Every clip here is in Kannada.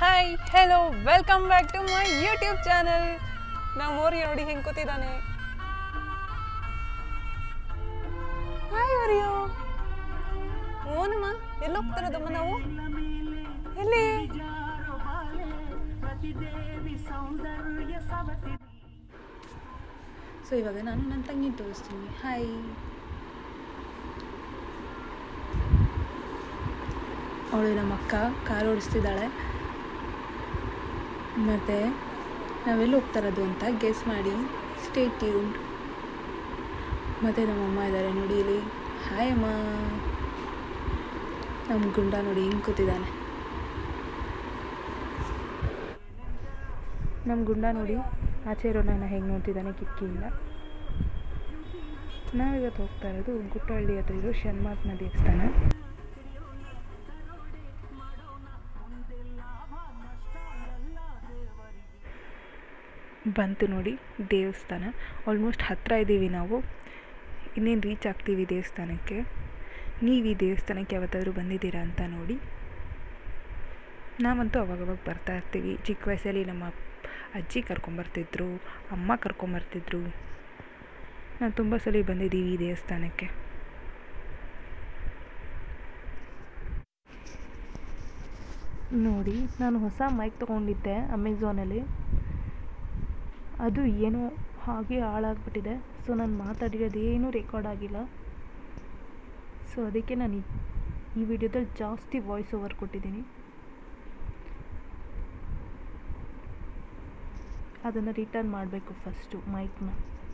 hi hello welcome back to my YouTube channel ನಾವು ಮೋರಿ ನೋಡಿ ಹೆಂಗೆ ಕೂತಿದ್ದಾನೆ ಹಾಯ್ ಓರಿಯೋ ಓನಮ್ಮ ಎಲ್ಲಿ ಹೋಗ್ತಿರೋದಮ್ಮ ನಾವು ಎಲ್ಲಿ ಸೊ ಇವಾಗ ನಾನು ನನ್ನ ತಂಗಿ ತೋರಿಸ್ತೀನಿ ಹಾಯ್ ಅವಳು ನಮ್ಮ ಅಕ್ಕ ಕಾರ್ ಓಡಿಸ್ತಿದ್ದಾಳೆ ಮತ್ತು ನಾವೆಲ್ಲಿ ಹೋಗ್ತಾ ಇರೋದು ಅಂತ ಗೆಸ್ ಮಾಡಿ ಸ್ಟೇ ಟ್ಯೂನ್ಡ್ ಮತ್ತು ನಮ್ಮಮ್ಮ ಇದ್ದಾರೆ ನೋಡಿ ಇಲ್ಲಿ ಹಾಯ್ ಅಮ್ಮ ನಮ್ಮ ಗುಂಡ ನೋಡಿ ಹಿಂಗೆ ಕೂತಿದ್ದಾನೆ ನಮ್ಮ ಗುಂಡ ನೋಡಿ ಆಚೆ ಇರೋನ ಹೇಗೆ ನೋಡ್ತಿದ್ದಾನೆ ಕಿಟಕಿಯಿಂದ ನಾವಿವತ್ತು ಹೋಗ್ತಾ ಇರೋದು ಗುಟ್ಟಹಳ್ಳಿ ಹತ್ರ ಇರೋ ಶನ್ಮಾತ್ಮ ದೇವಸ್ಥಾನ ಬಂತು ನೋಡಿ ದೇವಸ್ಥಾನ ಆಲ್ಮೋಸ್ಟ್ ಹತ್ತಿರ ಇದ್ದೀವಿ ನಾವು ಇನ್ನೇನು ರೀಚ್ ಆಗ್ತೀವಿ ದೇವಸ್ಥಾನಕ್ಕೆ ನೀವು ಈ ದೇವಸ್ಥಾನಕ್ಕೆ ಯಾವತ್ತಾದರೂ ಬಂದಿದ್ದೀರಾ ಅಂತ ನೋಡಿ ನಾವಂತೂ ಅವಾಗವಾಗ ಬರ್ತಾ ಇರ್ತೀವಿ ಚಿಕ್ಕ ವಯಸ್ಸಲ್ಲಿ ನಮ್ಮ ಅಜ್ಜಿ ಕರ್ಕೊಂಬರ್ತಿದ್ರು ಅಮ್ಮ ಕರ್ಕೊಂಬರ್ತಿದ್ರು ನಾವು ತುಂಬ ಸಲ ಬಂದಿದ್ದೀವಿ ಈ ದೇವಸ್ಥಾನಕ್ಕೆ ನೋಡಿ ನಾನು ಹೊಸ ಮೈಕ್ ತೊಗೊಂಡಿದ್ದೆ ಅಮೆಝಾನಲ್ಲಿ ಅದು ಏನೋ ಹಾಗೆ ಹಾಳಾಗ್ಬಿಟ್ಟಿದೆ ಸೊ ನಾನು ಮಾತಾಡಿರೋದು ಏನೂ ರೆಕಾರ್ಡ್ ಆಗಿಲ್ಲ ಸೊ ಅದಕ್ಕೆ ನಾನು ಈ- ಈ ವಿಡಿಯೋದಲ್ಲಿ ಜಾಸ್ತಿ ವಾಯ್ಸ್ ಓವರ್ ಕೊಟ್ಟಿದ್ದೀನಿ ಅದನ್ನು ರಿಟರ್ನ್ ಮಾಡಬೇಕು ಫಸ್ಟು ಮೈಕ್ನ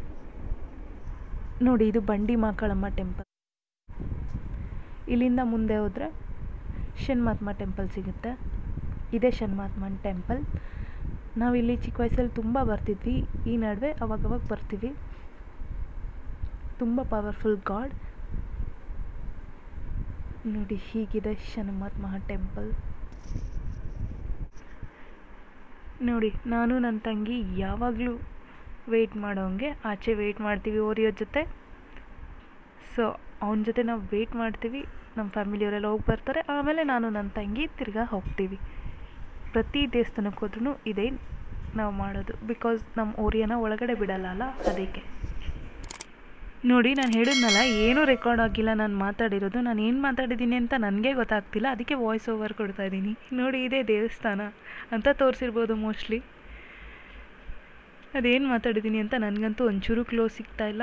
ನೋಡಿ ಇದು ಬಂಡಿ ಮಾಕಳಮ್ಮ ಟೆಂಪಲ್ ಇಲ್ಲಿಂದ ಮುಂದೆ ಹೋದರೆ ಶನ್ಮಾತ್ಮ ಟೆಂಪಲ್ ಸಿಗುತ್ತೆ ಇದೇ ಶನ್ಮಾತ್ಮನ್ ಟೆಂಪಲ್ ನಾವಿಲ್ಲಿ ಚಿಕ್ಕ ವಯಸ್ಸಲ್ಲಿ ತುಂಬ ಬರ್ತಿದ್ವಿ ಈ ನಡುವೆ ಅವಾಗವಾಗ ಬರ್ತೀವಿ ತುಂಬ ಪವರ್ಫುಲ್ ಗಾಡ್ ನೋಡಿ ಹೀಗಿದೆ ಶನ್ಮಾತ್ಮ ಟೆಂಪಲ್ ನೋಡಿ ನಾನು ನನ್ನ ತಂಗಿ ಯಾವಾಗಲೂ ವೆಯ್ಟ್ ಮಾಡೋಂಗೆ ಆಚೆ ವೆಯ್ಟ್ ಮಾಡ್ತೀವಿ ಓರಿಯೋ ಜೊತೆ ಸೊ ಅವನ ಜೊತೆ ನಾವು ವೆಯ್ಟ್ ಮಾಡ್ತೀವಿ ನಮ್ಮ ಫ್ಯಾಮಿಲಿಯವರೆಲ್ಲ ಹೋಗಿ ಬರ್ತಾರೆ ಆಮೇಲೆ ನಾನು ನನ್ನ ತಂಗಿ ತಿರ್ಗಾ ಹೋಗ್ತೀವಿ ಪ್ರತಿ ದೇವಸ್ಥಾನಕ್ಕೆ ಹೋದ್ರೂ ಇದೇ ನಾವು ಮಾಡೋದು ಬಿಕಾಸ್ ನಮ್ಮ ಓರಿಯನ ಒಳಗಡೆ ಬಿಡಲ್ಲ ಅಲ್ಲ ಅದಕ್ಕೆ ನೋಡಿ ನಾನು ಹೇಳಿದ್ನಲ್ಲ ಏನೂ ರೆಕಾರ್ಡ್ ಆಗಿಲ್ಲ ನಾನು ಮಾತಾಡಿರೋದು ನಾನು ಏನು ಮಾತಾಡಿದ್ದೀನಿ ಅಂತ ನನಗೆ ಗೊತ್ತಾಗ್ತಿಲ್ಲ ಅದಕ್ಕೆ ವಾಯ್ಸ್ ಓವರ್ ಕೊಡ್ತಾ ಇದ್ದೀನಿ ನೋಡಿ ಇದೇ ದೇವಸ್ಥಾನ ಅಂತ ತೋರಿಸಿರ್ಬೋದು ಮೋಸ್ಟ್ಲಿ ಅದೇನು ಮಾತಾಡಿದ್ದೀನಿ ಅಂತ ನನಗಂತೂ ಒಂಚೂರು ಕ್ಲೋಸ್ ಸಿಗ್ತಾ ಇಲ್ಲ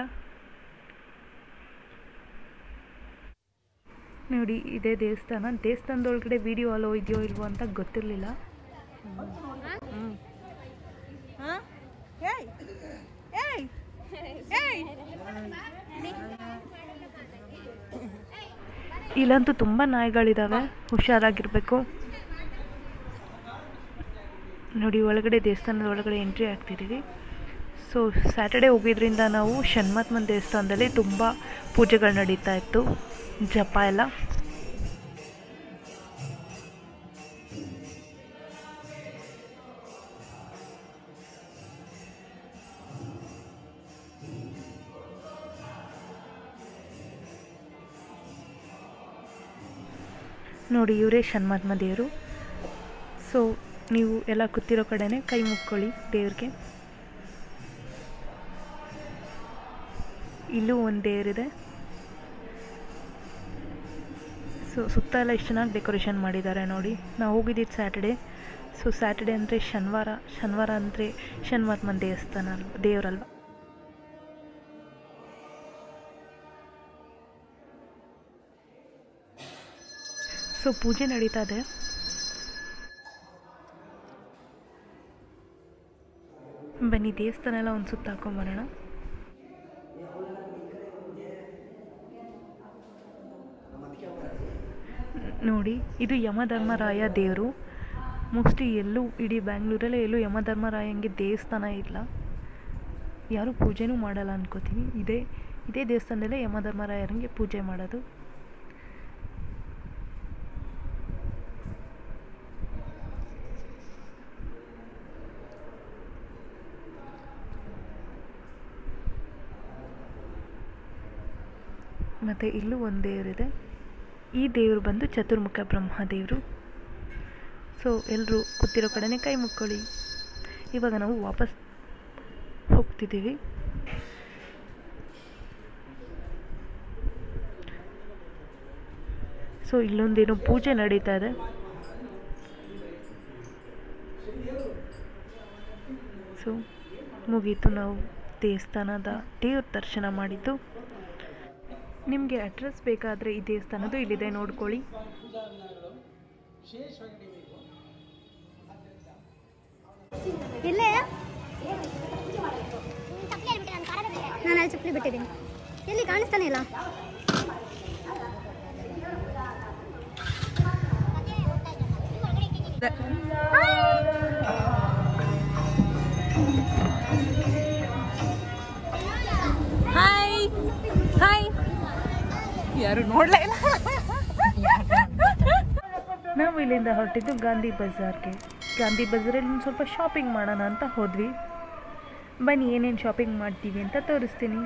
ನೋಡಿ ಇದೇ ದೇವಸ್ಥಾನ ದೇವಸ್ಥಾನದೊಳಗಡೆ ವಿಡಿಯೋ ಅಲೋ ಇದೆಯೋ ಇಲ್ವೋ ಅಂತ ಗೊತ್ತಿರಲಿಲ್ಲ ಇಲ್ಲಂತೂ ತುಂಬ ನಾಯಿಗಳಿದ್ದಾವೆ ಹುಷಾರಾಗಿರಬೇಕು ನೋಡಿ ಒಳಗಡೆ ದೇವಸ್ಥಾನದ ಒಳಗಡೆ ಎಂಟ್ರಿ ಆಗ್ತಿದ್ದೀವಿ ಸೊ ಸ್ಯಾಟರ್ಡೆ ಹೋಗಿದ್ರಿಂದ ನಾವು ಶನ್ಮಾತ್ಮನ ದೇವಸ್ಥಾನದಲ್ಲಿ ತುಂಬ ಪೂಜೆಗಳು ನಡೀತಾ ಇತ್ತು ಜಪ ಎಲ್ಲ ನೋಡಿ ಇವರೇ ಶನ್ಮಾತ್ಮ ದೇವರು ಸೊ ನೀವು ಎಲ್ಲ ಕೂತಿರೋ ಕಡೆನೇ ಕೈ ಮುಕ್ಕೊಳ್ಳಿ ದೇವ್ರಿಗೆ ಇಲ್ಲೂ ಒಂದು ದೇವರಿದೆ ಸೊ ಸುತ್ತ ಎಲ್ಲ ಎಷ್ಟು ಚೆನ್ನಾಗಿ ಡೆಕೋರೇಷನ್ ಮಾಡಿದ್ದಾರೆ ನೋಡಿ ನಾವು ಹೋಗಿದ್ದಿದ್ದು ಸ್ಯಾಟರ್ಡೆ ಸೊ ಸ್ಯಾಟರ್ಡೆ ಅಂದರೆ ಶನಿವಾರ ಶನಿವಾರ ಅಂದರೆ ಶನ್ಮಾತ್ಮನ ದೇವಸ್ಥಾನ ಅಲ್ವ ದೇವರಲ್ವ ಸೊ ಪೂಜೆ ನಡೀತಾ ಇದೆ ಬನ್ನಿ ದೇವಸ್ಥಾನ ಎಲ್ಲ ಒಂದು ಸುತ್ತ ಹಾಕೊಂಬರೋಣ ನೋಡಿ ಇದು ಯಮಧರ್ಮರಾಯ ದೇವರು ಮೋಸ್ಟ್ಲಿ ಎಲ್ಲೂ ಇಡೀ ಬ್ಯಾಂಗ್ಳೂರಲ್ಲೇ ಎಲ್ಲೂ ಯಮಧರ್ಮರಾಯಂಗೆ ದೇವಸ್ಥಾನ ಇಲ್ಲ ಯಾರೂ ಪೂಜೆನೂ ಮಾಡಲ್ಲ ಅನ್ಕೋತೀನಿ ಇದೇ ಇದೇ ದೇವಸ್ಥಾನದಲ್ಲೇ ಯಮಧರ್ಮರಾಯರಂಗೆ ಪೂಜೆ ಮಾಡೋದು ಮತ್ತು ಇಲ್ಲೂ ಒಂದು ದೇವರಿದೆ ಈ ದೇವರು ಬಂದು ಚತುರ್ಮುಖ ಬ್ರಹ್ಮ ದೇವರು ಸೊ ಸೊ ಎಲ್ಲರೂ ಕೂತಿರೋ ಕಡೆನೇ ಕೈ ಮುಕ್ಕೊಳ್ಳಿ ಇವಾಗ ನಾವು ವಾಪಸ್ ಹೋಗ್ತಿದ್ದೀವಿ ಸೊ ಇಲ್ಲೊಂದೇನೋ ಪೂಜೆ ನಡೀತಾ ಇದೆ ಸೊ ಮುಗೀತು ನಾವು ದೇವಸ್ಥಾನದ ದೇವ್ರ ದರ್ಶನ ಮಾಡಿದ್ದು ನಿಮಗೆ ಅಡ್ರೆಸ್ ಬೇಕಾದರೆ ಈ ದೇವಸ್ಥಾನದ್ದು ಇಲ್ಲಿದೆ ನೋಡ್ಕೊಳ್ಳಿ ಇಲ್ಲೇ ನಾನು ಅಲ್ಲಿ ಚಪ್ಪಲಿ ಬಿಟ್ಟಿದ್ದೀನಿ ಎಲ್ಲಿ ಕಾಣಿಸ್ತಾನೆ ಇಲ್ಲ ಹಾಯ್ ಹಾಯ್ ಯಾರು ನೋಡ್ಲೇ ಇಲ್ಲ ನಾವು ಇಲ್ಲಿಂದ ಹೊರಟಿದ್ದು ಗಾಂಧಿ ಬಜಾರ್ಗೆ ಗಾಂಧಿ ಬಜಾರಲ್ಲಿ ಒಂದು ಸ್ವಲ್ಪ ಶಾಪಿಂಗ್ ಮಾಡೋಣ ಅಂತ ಹೋದ್ವಿ ಬನ್ನಿ ಏನೇನು ಶಾಪಿಂಗ್ ಮಾಡ್ತೀವಿ ಅಂತ ತೋರಿಸ್ತೀನಿ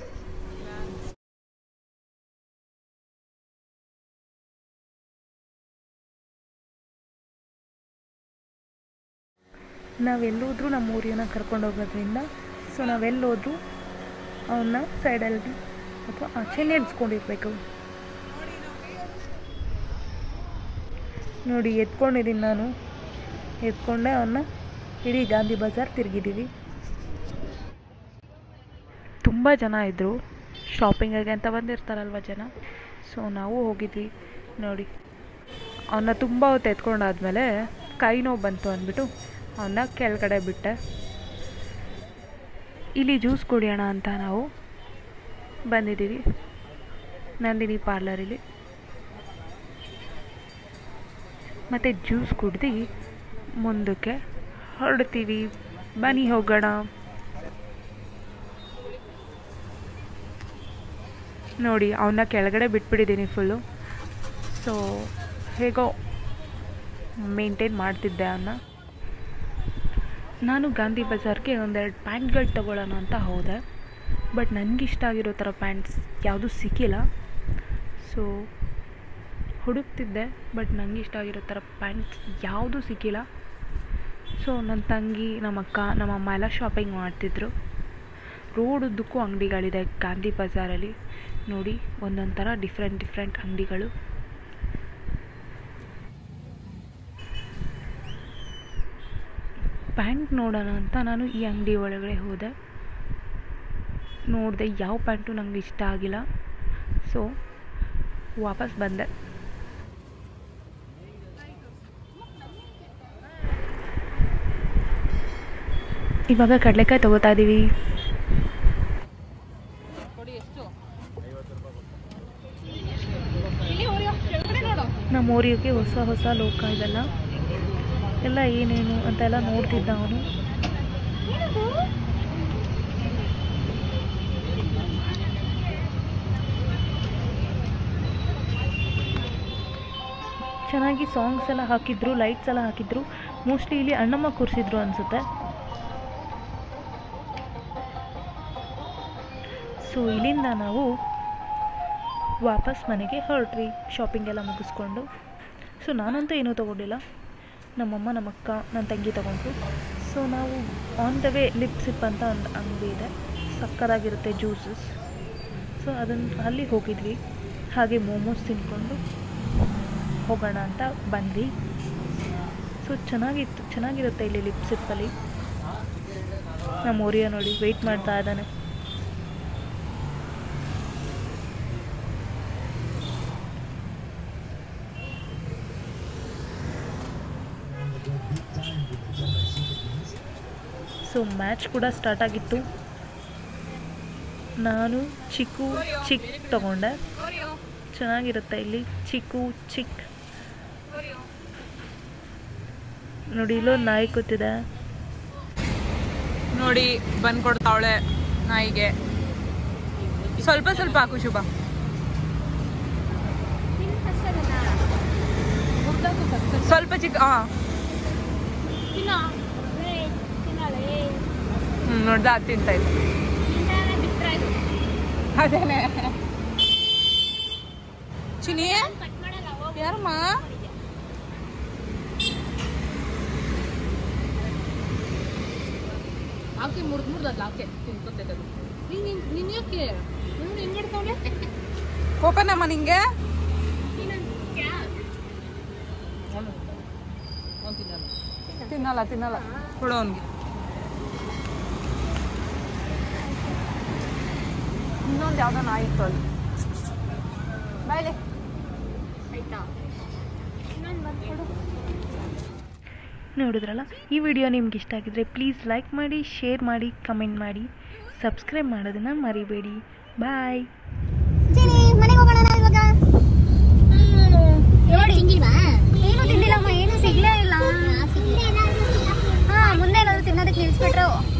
ನಾವೆಲ್ಲೋದ್ರೂ ನಮ್ಮ ಊರಿನ ಕರ್ಕೊಂಡು ಹೋಗೋದ್ರಿಂದ ಸೊ ನಾವೆಲ್ಲೋದ್ರೂ ಅವನ್ನ ಸೈಡಲ್ಲಿ ಅಥವಾ ಆಚೆ ನಿಲ್ಸ್ಕೊಂಡಿರ್ಬೇಕು ನೋಡಿ ಎತ್ಕೊಂಡಿದ್ದೀನಿ ನಾನು ಎತ್ಕೊಂಡೆ ಅವನ್ನ ಇಡೀ ಗಾಂಧಿ ಬಜಾರ್ ತಿರುಗಿದ್ದೀವಿ ತುಂಬ ಜನ ಇದ್ದರು ಶಾಪಿಂಗಿಗೆ ಅಂತ ಬಂದಿರ್ತಾರಲ್ವ ಜನ ಸೊ ನಾವು ಹೋಗಿದ್ವಿ ನೋಡಿ ಅವನ್ನ ತುಂಬ ಹೊತ್ತು ಎತ್ಕೊಂಡಾದ್ಮೇಲೆ ಕೈ ನೋವು ಬಂತು ಅಂದ್ಬಿಟ್ಟು ಅವನ್ನ ಕೆಳಗಡೆ ಬಿಟ್ಟೆ ಇಲ್ಲಿ ಜ್ಯೂಸ್ ಕುಡಿಯೋಣ ಅಂತ ನಾವು ಬಂದಿದ್ದೀವಿ ನಂದಿನಿ ಪಾರ್ಲರಲ್ಲಿ ಮತ್ತು ಜ್ಯೂಸ್ ಕುಡ್ದು ಮುಂದಕ್ಕೆ ಹೊರಡ್ತೀವಿ ಬನ್ನಿ ಹೋಗೋಣ ನೋಡಿ ಅವನ್ನ ಕೆಳಗಡೆ ಬಿಟ್ಬಿಟ್ಟಿದ್ದೀನಿ ಫುಲ್ಲು ಸೊ ಹೇಗೋ ಮೇಂಟೈನ್ ಮಾಡ್ತಿದ್ದೆ ಅವನ್ನ ನಾನು ಗಾಂಧಿ ಬಜಾರ್ಗೆ ಒಂದೆರಡು ಪ್ಯಾಂಟ್ಗಳು ತೊಗೊಳ್ಳೋಣ ಅಂತ ಹೋದೆ ಬಟ್ ನನಗಿಷ್ಟ ಆಗಿರೋ ಥರ ಪ್ಯಾಂಟ್ಸ್ ಯಾವುದೂ ಸಿಕ್ಕಿಲ್ಲ ಸೊ ಹುಡುಕ್ತಿದ್ದೆ ಬಟ್ ನನಗೆ ಇಷ್ಟ ಆಗಿರೋ ಥರ ಪ್ಯಾಂಟ್ಸ್ ಯಾವುದೂ ಸಿಕ್ಕಿಲ್ಲ ಸೊ ನನ್ನ ತಂಗಿ ನಮ್ಮ ಅಕ್ಕ ನಮ್ಮ ಅಮ್ಮ ಎಲ್ಲ ಶಾಪಿಂಗ್ ಮಾಡ್ತಿದ್ರು ರೋಡ್ ಉದ್ದಕ್ಕೂ ಅಂಗಡಿಗಳಿದೆ ಗಾಂಧಿ ಬಜಾರಲ್ಲಿ ನೋಡಿ ಒಂದೊಂದು ಥರ ಡಿಫ್ರೆಂಟ್ ಡಿಫ್ರೆಂಟ್ ಅಂಗಡಿಗಳು ಪ್ಯಾಂಟ್ ನೋಡೋಣ ಅಂತ ನಾನು ಈ ಅಂಗಡಿ ಒಳಗಡೆ ಹೋದೆ ನೋಡಿದೆ ಯಾವ ಪ್ಯಾಂಟು ನನಗೆ ಇಷ್ಟ ಆಗಿಲ್ಲ ಸೊ ವಾಪಸ್ ಬಂದೆ ಇವಾಗ ಕಡಲೆಕಾಯಿ ತಗೋತಾ ಇದ್ದೀವಿ ನಮ್ಮ ಊರಿಗೆ ಹೊಸ ಹೊಸ ಲೋಕ ಇದೆಲ್ಲ ಎಲ್ಲ ಏನೇನು ಅಂತೆಲ್ಲ ನೋಡ್ತಿದ್ದ ಅವನು ಚೆನ್ನಾಗಿ ಸಾಂಗ್ಸ್ ಎಲ್ಲ ಹಾಕಿದ್ರು ಲೈಟ್ಸ್ ಎಲ್ಲ ಹಾಕಿದ್ರು ಮೋಸ್ಟ್ಲಿ ಇಲ್ಲಿ ಅಣ್ಣಮ್ಮ ಕೂರಿಸಿದ್ರು ಅನಿಸುತ್ತೆ ಸೊ ಇಲ್ಲಿಂದ ನಾವು ವಾಪಸ್ ಮನೆಗೆ ಹೊರಟ್ವಿ ಶಾಪಿಂಗ್ ಎಲ್ಲ ಮುಗಿಸ್ಕೊಂಡು ಸೊ ನಾನಂತೂ ಏನೂ ತೊಗೊಂಡಿಲ್ಲ ನಮ್ಮಮ್ಮ ನಮ್ಮ ಅಕ್ಕ ನನ್ನ ತಂಗಿ ತೊಗೊಂಡ್ರು ಸೊ ನಾವು on the way lip sip ಅಂತ ಒಂದು ಅಂಗಡಿ ಇದೆ ಸಕ್ಕದಾಗಿರುತ್ತೆ ಜ್ಯೂಸಸ್ ಸೊ ಅದನ್ನು ಅಲ್ಲಿ ಹೋಗಿದ್ವಿ ಹಾಗೆ ಮೋಮೋಸ್ ತಿನ್ಕೊಂಡು ಹೋಗೋಣ ಅಂತ ಬಂದ್ವಿ ಸೊ ಚೆನ್ನಾಗಿತ್ತು ಚೆನ್ನಾಗಿರುತ್ತೆ ಇಲ್ಲಿ ಲಿಪ್ ಸಿಪ್ಪಲ್ಲಿ ನಮ್ಮ ಓರಿಯ ನೋಡಿ ವೆಯ್ಟ್ ಮಾಡ್ತಾ ಇದ್ದಾನೆ ಸೊ ಮ್ಯಾಚ್ ಕೂಡ ಸ್ಟಾರ್ಟ್ ಆಗಿತ್ತು ನಾನು ಚಿಕ್ಕು ಚಿಕ್ ತಗೊಂಡೆ ಚೆನ್ನಾಗಿರುತ್ತೆ ಇಲ್ಲಿ ಚಿಕ್ಕು ಚಿಕ್ ನೋಡಿ ಇಲ್ಲೊಂದು ನಾಯಿ ಕೂತಿದೆ ನೋಡಿ ಬಂದ್ ಕೊಡ್ತಾವಳೆ ನಾಯಿಗೆ ಸ್ವಲ್ಪ ಸ್ವಲ್ಪ ಹಾಕು ಶುಭ ಸ್ವಲ್ಪ ಚಿಕ್ಕ ಹಾ ಹ್ಮ್ ನೋಡ್ದ ಅದು ತಿಂತ ಇತ್ತು ಅದೇನೆ ಚಿನಿ ಯಾರಮ್ಮ ಆಕೆ ಮುರ್ದು ಮುರ್ದು ಅಲ್ಲ ಆಕೆ ತಿನ್ಕೊತೈತೆ ಅದು ನೀನ್ ನೀನ್ ನೀನ್ ಯಾಕೆ ನೋಡಿ ಹೆಂಗ್ ಮಾಡ್ತಾವಳೆ ಕೋಪನಮ್ಮ ನಿಂಗೆ ಅವ್ನ್ ತಿನ್ನಲ್ಲ ತಿನ್ನಲ್ಲ ತಿನ್ನಲ್ಲ ಕೊಡು ಅವನಿಗೆ ಇನ್ನೊಂದು ಯಾವ್ದೋ ನಾಯಿ ಇತ್ತು ಅಲ್ಲಿ ಬಾಯ್ಲೆ ನೋಡಿದ್ರಲ್ಲ ಈ ವಿಡಿಯೋ ನಿಮ್ಗೆ ಇಷ್ಟ ಆಗಿದ್ರೆ ಪ್ಲೀಸ್ ಲೈಕ್ ಮಾಡಿ ಶೇರ್ ಮಾಡಿ ಕಮೆಂಟ್ ಮಾಡಿ ಸಬ್ಸ್ಕ್ರೈಬ್ ಮಾಡೋದನ್ನು ಮರಿಬೇಡಿ ಬಾಯ್ ಜೀನಿ ಮನೆಗೆ ಹೋಗೋಣ ನಾವು ಇವಾಗ ನೋಡಿ ತಿಂದಿಲ್ವಾ ಏನು ತಿಂದಿಲ್ಲಮ್ಮ ಏನು ಸಿಗ್ಲೇ ಇಲ್ಲ ಹಾ ಮುಂದೆ ಏನಾದ್ರು ತಿನ್ನೋದಕ್ಕೆ ನಿಲ್ಸ್ಬಿಟ್ರು